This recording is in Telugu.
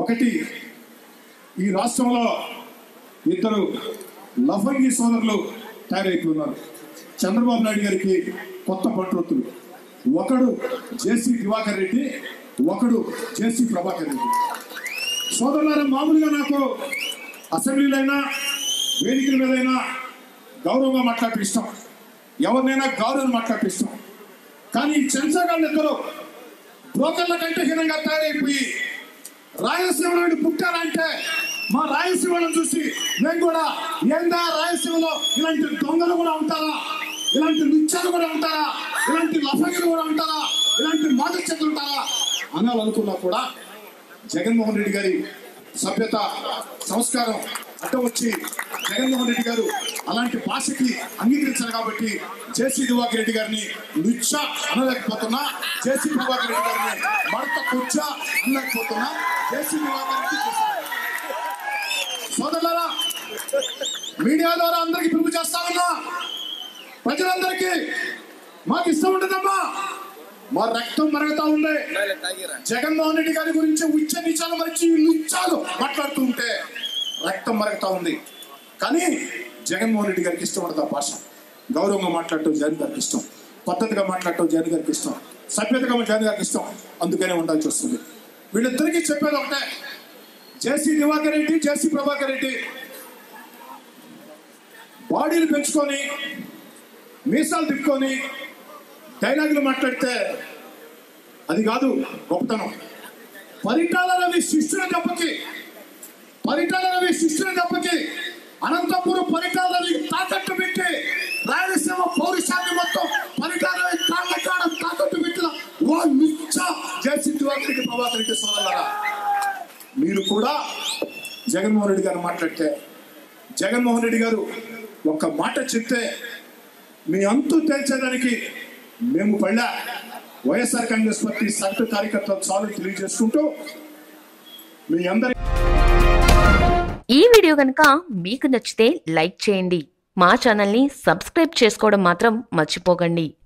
ఒకటి ఈ రాష్ట్రంలో ఇద్దరు లఫంగి సోదరులు తయారైపోతున్నారు చంద్రబాబు నాయుడు గారికి కొత్త పట్టురొత్తులు ఒకడు జేసీ దివాకర్ రెడ్డి ఒకడు జేసీ ప్రభాకర్ రెడ్డి సోదరులారా మామూలుగా నాకు అసెంబ్లీలో అయినా వేదికల మీదైనా గౌరవంగా మాట్లాడటం ఇష్టం ఎవరినైనా గౌరవం మాట్లాడటం ఇష్టం కానీ ఈ చెంచగాళ్ళు ఇద్దరు బ్రోకర్ల కంటే హీనంగా తయారైపోయి రాయలసీమ నుండి పుట్టారంటే మా రాయలసీమలను చూసి మేము కూడా ఏందా రాయలసీమలో ఇలాంటి దొంగలు కూడా ఉంటారా ఇలాంటి నిత్యాలు కూడా ఉంటారా ఇలాంటి లఫంగులు కూడా ఉంటారా ఇలాంటి మాట చెట్లు ఉంటారా అనాలనుకున్నా కూడా జగన్మోహన్ రెడ్డి గారి సభ్యత సంస్కారం అడ్డ వచ్చి జగన్మోహన్ రెడ్డి గారు అలాంటి భాషకి అంగీకరించారు కాబట్టి జేసీ దివాకర్ రెడ్డి గారిని నుచ్చ అనలేకపోతున్నా జేసీ ప్రభాకర్ రెడ్డి గారిని మడత కుచ్చ అనలేకపోతున్నా జేసీ దివాకర్ రెడ్డి చేశారు. సోదరులారా మీడియా ద్వారా అందరికి పిలుపు చేస్తా ఉన్నా ప్రజలందరికీ మాకు ఇష్టం ఉండదమ్మా మా రక్తం మరుగుతా ఉంది జగన్మోహన్ రెడ్డి గారి గురించి ఉచ్చ నిచాలు మరిచి నిచ్చాలు మాట్లాడుతూ ఉంటే రక్తం మరుగుతా ఉంది కానీ జగన్మోహన్ రెడ్డి గారికి ఇష్టం ఉండదు ఆ భాష గౌరవంగా మాట్లాడటం జగన్ గారికి ఇష్టం పద్ధతిగా మాట్లాడటం జగన్ గారికి ఇష్టం సభ్యతగా జగన్ గారికి ఇష్టం అందుకనే ఉండాల్సి వస్తుంది వీళ్ళిద్దరికీ చెప్పేది ఒకటే జేసీ దివాకర్ రెడ్డి జేసీ ప్రభాకర్ రెడ్డి బాడీలు పెంచుకొని మీసాలు తిప్పుకొని డైలాగులు మాట్లాడితే అది కాదు గొప్పతనం పరిటాల రవి శిష్యుల దెబ్బకి పరిటాల రవి శిష్యుల దెబ్బకి అనంతపురం పరిటాల రవి తాకట్టు పెట్టి రాయలసీమ పౌరుషాన్ని మొత్తం పరిటాల రవి కాళ్ళ కాడ తాకట్టు పెట్టిన ఓ నిచ్చ జయసింహ రెడ్డి ప్రభాకర్ రెడ్డి సోదరులారా మీరు కూడా జగన్మోహన్ రెడ్డి గారు మాట్లాడితే జగన్మోహన్ రెడ్డి గారు ఒక్క మాట చెప్తే మీ అంతు తేల్చేదానికి మేము పళ్ళ వైఎస్ఆర్ కాంగ్రెస్ పార్టీ సగటు కార్యకర్తలు చాలు తెలియజేసుకుంటూ మీ అందరి ఈ వీడియో కనుక మీకు నచ్చితే లైక్ చేయండి మా ఛానల్ని సబ్స్క్రైబ్ చేసుకోవడం మాత్రం మర్చిపోకండి